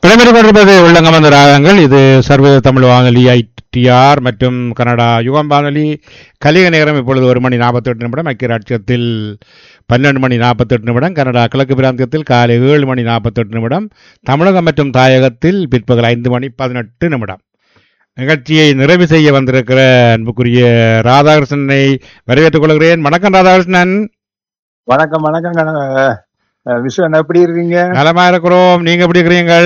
இடம்பெற்றுக் கொண்டிருப்பது உள்ளங்கமந்த ராகங்கள் இது சர்வதேச தமிழ் வானொலி ஐடிஆர் மற்றும் கனடா யுகம் வானொலி கலிக நேரம் இப்பொழுது ஒரு மணி நாற்பத்தெட்டு நிமிடம் ஐக்கிய ராட்சியத்தில் பன்னெண்டு மணி நாற்பத்தெட்டு நிமிடம் கனடா கிழக்கு பிராந்தியத்தில் காலை ஏழு மணி நாற்பத்தெட்டு நிமிடம் தமிழகம் மற்றும் தாயகத்தில் பிற்பகல் ஐந்து மணி பதினெட்டு நிமிடம் நிகழ்ச்சியை நிறைவு செய்ய வந்திருக்கிற அன்புக்குரிய ராதாகிருஷ்ணனை வரவேற்றுக் கொள்கிறேன் வணக்கம் ராதாகிருஷ்ணன் வணக்கம் வணக்கம் கண- அஹ் விஸ்வன் எப்படி இருக்கீங்க நலமா இருக்கிறோம் நீங்க எப்படி இருக்கிறீங்கள்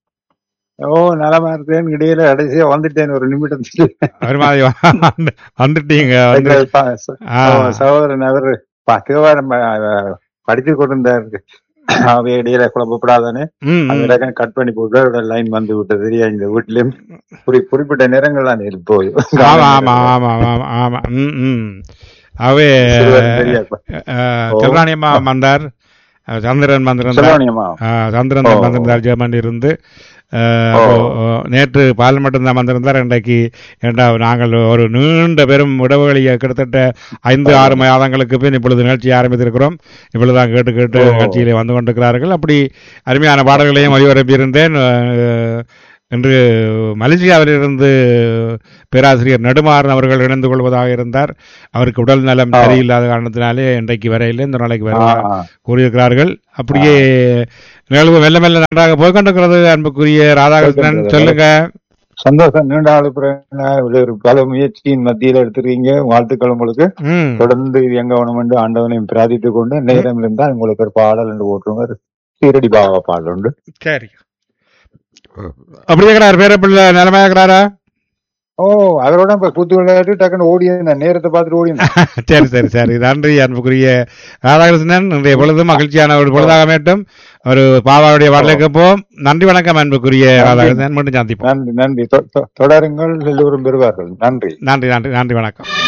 ஓ நலமா இருக்கேன் இடையில கடைசியா வந்துட்டேன் ஒரு நிமிடத்தில் ஒரு மாதிரி வந்து- வந்துட்டீங்க வந்து எங்கள் ப- ச- ஆ. ஓ, சகோதரன் அவர் பக்கவாரம் படித்து கொண்டிருந்தார் அவை இடையில குழப்பப்படாதானே ம், ம். அந்த கட் பண்ணி போட்டு லைன் வந்து விட்டது தெரியா இந்த வீட்லயும் குறி குறிப்பிட்ட நேரங்கள் தான் இப்போ ஆமா ஆமா ஆமா ஆமா ஆமா ம் ம் அவே தெரியா ஓ. செல்ராணியம்மா வந்தார் அஹ், சந்திரன் வந்திருந்தார் சொல்லணியம்மா அஹ், சந்திரன் ஓ. வந்திருந்தார் ஜெர்மன் இருந்து அஹ், ஓ. அப்போ, அஹ், நேற்று பால் மட்டும்தான் வந்திருந்தார் இன்றைக்கு இரண்டாவது நாங்கள் ஒரு நீண்ட பெரும் இடைவெளியை கிட்டத்தட்ட ஐந்து ஆறு மாதங்களுக்கு பின் இப்பொழுது நிகழ்ச்சி ஆரம்பித்திருக்கிறோம் இப்பொழுதுதான் கேட்டு கேட்டு ஓ. நிகழ்ச்சியிலே வந்து கொண்டிருக்கிறார்கள் அப்படி அருமையான பாடல்களையும் ஒளிபரப்பியிருந்தேன் அஹ், இன்று மலேசியாவிலிருந்து பேராசிரியர் நெடுமாறன் அவர்கள் இணைந்து கொள்வதாக இருந்தார் அவருக்கு உடல் நலம் ஆ. சரியில்லாத காரணத்தினாலே இன்றைக்கு வரையில் இந்த நாளைக்கு வர ஆ, கூறியிருக்கிறார்கள் அப்படியே நிகழ்வு மெல்ல மெல்ல நன்றாக போய்கொண்டிருக்கிறது அன்புக்குரிய ராதாகிருஷ்ணன் போய்க்கொண்டிருக்கிறது. சொல்லுங்க சந்தோஷம் நீண்ட நாள் பிறகு ஒரு பல முயற்சியின் மத்தியில் எடுத்திருக்கீங்க வாழ்த்துக்கள் உங்களுக்கு ம் தொடர்ந்து இது எங்க வேணும் என்று ஆண்டவனையும் பிரார்த்தித்துக் கொண்டு நேரம் இருந்தால் உங்களுக்கு ஒரு பாடல் என்று போட்டுருங்க சீரடி பாபா பாடல் உண்டு சரி அப்படி இருக்கிறார் பேரப்பிள்ளை நிலமா இருக்கிறாரா ஓ அவரோட இப்ப கூத்து விளையாட்டு டக்குன்னு ஓடி நேரத்தை பார்த்துட்டு ஓடி சரி சரி சரி நன்றி அன்புக்குரிய ராதாகிருஷ்ணன் இன்றைய பொழுது மகிழ்ச்சியான ஒரு பொழுதாக மேட்டும் ஒரு பாபாவுடைய வரலுக்கு போம் நன்றி வணக்கம் அன்புக்குரிய நன்றி. ராதாகிருஷ்ணன் மீண்டும் சந்திப்போம் நன்றி நன்றி தொ- தொ- தொடருங்கள் எல்லோரும் பெறுவார்கள் நன்றி நன்றி நன்றி நன்றி வணக்கம்